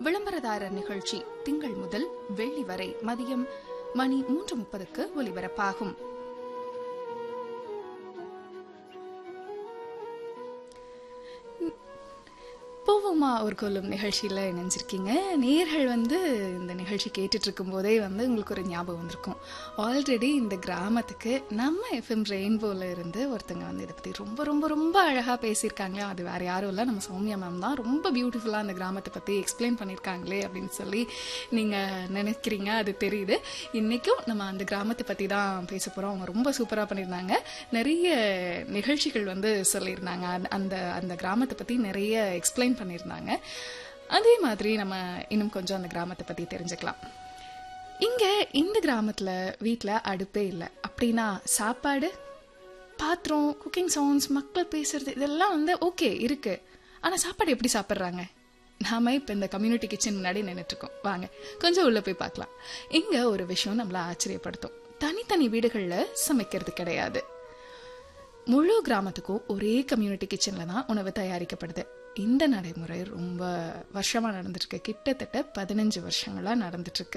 விளம்பரதாரர் நிகழ்ச்சி திங்கள் முதல் வெள்ளி வரை மதியம் மணி மூன்று முப்பதுக்கு ஒலிபரப்பாகும் பூவுமா ஒரு கொல்லும் நிகழ்ச்சியில் இணைஞ்சிருக்கீங்க நேர்கள் வந்து இந்த நிகழ்ச்சி கேட்டுட்டு இருக்கும் போதே வந்து உங்களுக்கு ஒரு ஞாபகம் வந்திருக்கும் ஆல்ரெடி இந்த கிராமத்துக்கு நம்ம எஃப்எம் ரெயின்போல இருந்து ஒருத்தங்க வந்து இதை பற்றி ரொம்ப ரொம்ப ரொம்ப அழகாக பேசியிருக்காங்களே அது வேற யாரும் இல்லை நம்ம சௌமியா மேம் தான் ரொம்ப பியூட்டிஃபுல்லாக அந்த கிராமத்தை பற்றி எக்ஸ்பிளைன் பண்ணியிருக்காங்களே அப்படின்னு சொல்லி நீங்கள் நினைக்கிறீங்க அது தெரியுது இன்றைக்கும் நம்ம அந்த கிராமத்தை பற்றி தான் பேச போகிறோம் அவங்க ரொம்ப சூப்பராக பண்ணியிருந்தாங்க நிறைய நிகழ்ச்சிகள் வந்து சொல்லியிருந்தாங்க அந்த- அந்த அந்த கிராமத்தை பற்றி நிறைய எக்ஸ்பிளைன் பண்ணியிருந்தாங்க அதே மாதிரி நம்ம இன்னும் கொஞ்சம் அந்த கிராமத்தை பற்றி தெரிஞ்சுக்கலாம் இங்கே இந்த கிராமத்தில் வீட்டில் அடுப்பே இல்லை அப்படின்னா சாப்பாடு பாத்திரம் குக்கிங் சவுண்ட்ஸ் மக்கள் பேசுறது இதெல்லாம் வந்து ஓகே இருக்கு ஆனால் சாப்பாடு எப்படி சாப்பிட்றாங்க நாம இப்போ இந்த கம்யூனிட்டி கிச்சன் முன்னாடி நின்றுட்டு இருக்கோம் வாங்க கொஞ்சம் உள்ள போய் பார்க்கலாம் இங்க ஒரு விஷயம் நம்மள ஆச்சரியப்படுத்தும் தனித்தனி வீடுகளில் சமைக்கிறது கிடையாது முழு கிராமத்துக்கும் ஒரே கம்யூனிட்டி கிச்சன்ல தான் உணவு தயாரிக்கப்படுது இந்த நடைமுறை ரொம்ப வருஷமா நடந்துட்டு இருக்கு கிட்டத்தட்ட பதினஞ்சு வருஷங்களா நடந்துட்டு இருக்கு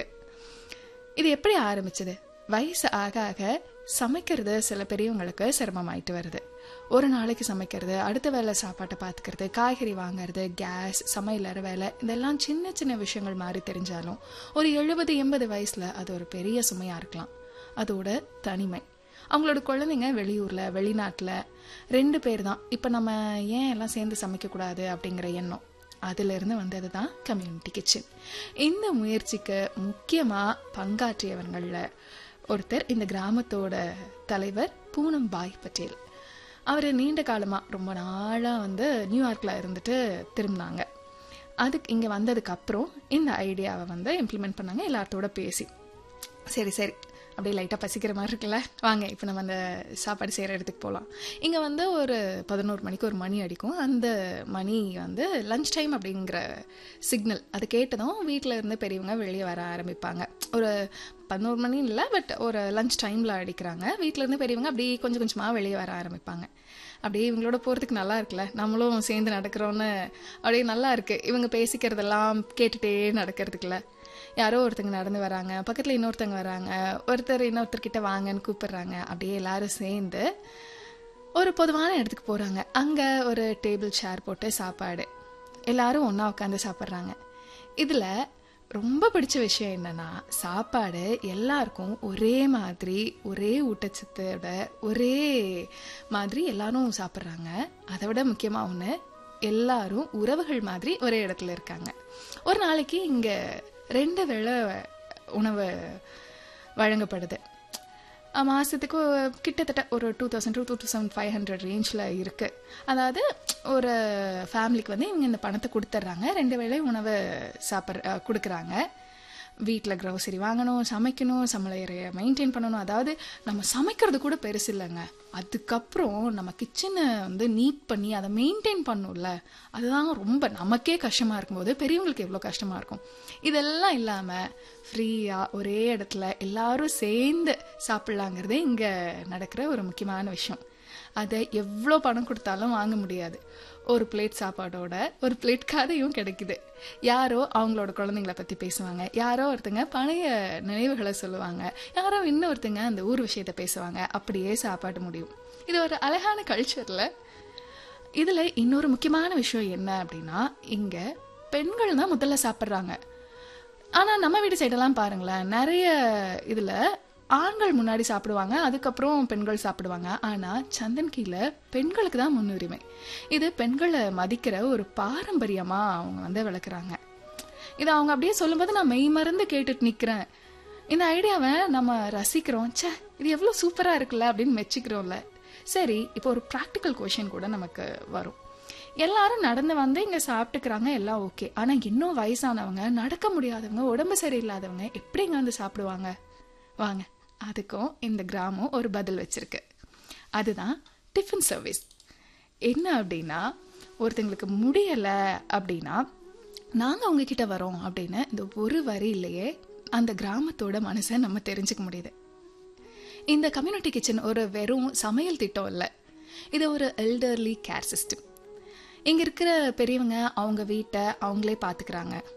இது எப்படி ஆரம்பிச்சது வயசு ஆக ஆக சமைக்கிறது சில பெரியவங்களுக்கு சிரமமாயிட்டு வருது ஒரு நாளைக்கு சமைக்கிறது அடுத்த வேலை சாப்பாட்டை பார்த்துக்கிறது காய்கறி வாங்குறது கேஸ் சமையலற வேலை இதெல்லாம் சின்ன சின்ன விஷயங்கள் மாதிரி தெரிஞ்சாலும் ஒரு எழுபது எண்பது வயசுல அது ஒரு பெரிய சுமையா இருக்கலாம் அதோட தனிமை அவங்களோட குழந்தைங்க வெளியூர்ல வெளிநாட்டுல ரெண்டு பேர் தான் இப்போ நம்ம ஏன் எல்லாம் சேர்ந்து சமைக்கக்கூடாது அப்படிங்கிற எண்ணம் அதுல இருந்து வந்தது தான் கம்யூனிட்டி கிச்சன் இந்த முயற்சிக்கு முக்கியமா பங்காற்றியவர்கள்ல ஒருத்தர் இந்த கிராமத்தோட தலைவர் பூனம் பாய் பட்டேல் அவர் நீண்ட காலமா ரொம்ப நாளா வந்து நியூயார்க்ல இருந்துட்டு திரும்பினாங்க அதுக்கு இங்க வந்ததுக்கு அப்புறம் இந்த ஐடியாவை வந்து இம்ப்ளிமெண்ட் பண்ணாங்க எல்லாத்தோட பேசி சரி சரி அப்படியே லைட்டாக பசிக்கிற மாதிரி இருக்குல்ல வாங்க இப்போ நம்ம அந்த சாப்பாடு செய்கிற இடத்துக்கு போகலாம் இங்கே வந்து ஒரு பதினோரு மணிக்கு ஒரு மணி அடிக்கும் அந்த மணி வந்து லஞ்ச் டைம் அப்படிங்கிற சிக்னல் அது கேட்டதும் வீட்டில் இருந்து பெரியவங்க வெளியே வர ஆரம்பிப்பாங்க ஒரு பதினோரு மணி இல்லை பட் ஒரு லஞ்ச் டைமில் அடிக்கிறாங்க வீட்டில் இருந்து பெரியவங்க அப்படியே கொஞ்சம் கொஞ்சமாக வெளியே வர ஆரம்பிப்பாங்க அப்படியே இவங்களோட போகிறதுக்கு நல்லா இருக்குல்ல நம்மளும் சேர்ந்து நடக்கிறோன்னு அப்படியே நல்லா இருக்கு இவங்க பேசிக்கிறதெல்லாம் கேட்டுட்டே நடக்கிறதுக்குல யாரோ ஒருத்தங்க நடந்து வராங்க பக்கத்தில் இன்னொருத்தங்க வராங்க ஒருத்தர் இன்னொருத்தர்கிட்ட வாங்கன்னு கூப்பிடுறாங்க அப்படியே எல்லாரும் சேர்ந்து ஒரு பொதுவான இடத்துக்கு போகிறாங்க அங்கே ஒரு டேபிள் சேர் போட்டு சாப்பாடு எல்லாரும் ஒன்றா உட்காந்து சாப்பிட்றாங்க இதில் ரொம்ப பிடிச்ச விஷயம் என்னன்னா சாப்பாடு எல்லாருக்கும் ஒரே மாதிரி ஒரே ஊட்டச்சத்தோட ஒரே மாதிரி எல்லாரும் சாப்பிட்றாங்க அதை விட முக்கியமாக ஒன்று எல்லாரும் உறவுகள் மாதிரி ஒரே இடத்துல இருக்காங்க ஒரு நாளைக்கு இங்கே ரெண்டு வேளை உணவு வழங்கப்படுது அஹ் மாசத்துக்கு கிட்டத்தட்ட ஒரு two thousand two two thousand five hundred ரேஞ்சில் இருக்கு அதாவது ஒரு ஃபேமிலிக்கு வந்து இவங்க இந்த பணத்தை கொடுத்துட்றாங்க ரெண்டு வேளை உணவு சாப்பிட்ற கொடுக்குறாங்க வீட்டில் க்ரோசரி வாங்கணும் சமைக்கணும் சமையலைய மெயின்டைன் பண்ணணும் அதாவது நம்ம சமைக்கிறது கூட பெருசு இல்லைங்க அதுக்கப்புறம் நம்ம கிச்சனை வந்து நீட் பண்ணி அதை மெயின்டைன் பண்ணும்ல அதுதான் ரொம்ப நமக்கே கஷ்டமாக இருக்கும்போது பெரியவங்களுக்கு எவ்வளோ கஷ்டமாக இருக்கும் இதெல்லாம் இல்லாமல் ஃப்ரீயாக ஒரே இடத்துல எல்லாரும் சேர்ந்து சாப்பிட்லாங்கிறதே இங்கே நடக்கிற ஒரு முக்கியமான விஷயம் அதை எவ்வளோ பணம் கொடுத்தாலும் வாங்க முடியாது ஒரு பிளேட் சாப்பாடோட ஒரு பிளேட் கதையும் கிடைக்குது யாரோ அவங்களோட குழந்தைங்கள பற்றி பேசுவாங்க யாரோ ஒருத்தங்க பழைய நினைவுகளை சொல்லுவாங்க யாரோ இன்னொருத்தங்க அந்த ஊர் விஷயத்த பேசுவாங்க அப்படியே சாப்பாடு முடியும் இது ஒரு அழகான கல்ச்சரில் இதில் இன்னொரு முக்கியமான விஷயம் என்ன அப்படின்னா இங்கே பெண்கள் தான் முதல்ல சாப்பிட்றாங்க ஆனால் நம்ம வீடு சைடெல்லாம் பாருங்களேன் நிறைய இதில் ஆண்கள் முன்னாடி சாப்பிடுவாங்க அதுக்கப்புறம் பெண்கள் சாப்பிடுவாங்க ஆனால் சந்தன் கீழே பெண்களுக்கு தான் முன்னுரிமை இது பெண்களை மதிக்கிற ஒரு பாரம்பரியமாக அவங்க வந்து விளக்குறாங்க இதை அவங்க அப்படியே சொல்லும்போது நான் மெய் மறந்து கேட்டுட்டு நிற்கிறேன் இந்த ஐடியாவை நம்ம ரசிக்கிறோம் ச்சே இது எவ்வளோ சூப்பராக இருக்குல்ல அப்படின்னு மெச்சிக்கிறோம்ல சரி இப்போ ஒரு ப்ராக்டிக்கல் கொஷின் கூட நமக்கு வரும் எல்லாரும் நடந்து வந்து இங்க சாப்பிட்டுக்கிறாங்க எல்லாம் ஓகே ஆனா இன்னும் வயசானவங்க நடக்க முடியாதவங்க உடம்பு சரியில்லாதவங்க எப்படி இங்க வந்து சாப்பிடுவாங்க வாங்க அதுக்கும் இந்த கிராமம் ஒரு பதில் வச்சிருக்கு அதுதான் டிஃபன் சர்வீஸ் என்ன அப்படின்னா ஒருத்தங்களுக்கு முடியல அப்படின்னா நாங்க உங்ககிட்ட வரோம் அப்படின்னு இந்த ஒரு வரியிலேயே அந்த கிராமத்தோட மனசை நம்ம தெரிஞ்சுக்க முடியுது இந்த கம்யூனிட்டி கிச்சன் ஒரு வெறும் சமையல் திட்டம் இல்லை இது ஒரு எல்டர்லி கேர் சிஸ்டம் இங்க இருக்கிற பெரியவங்க அவங்க வீட்டை அவங்களே பாத்துக்கிறாங்க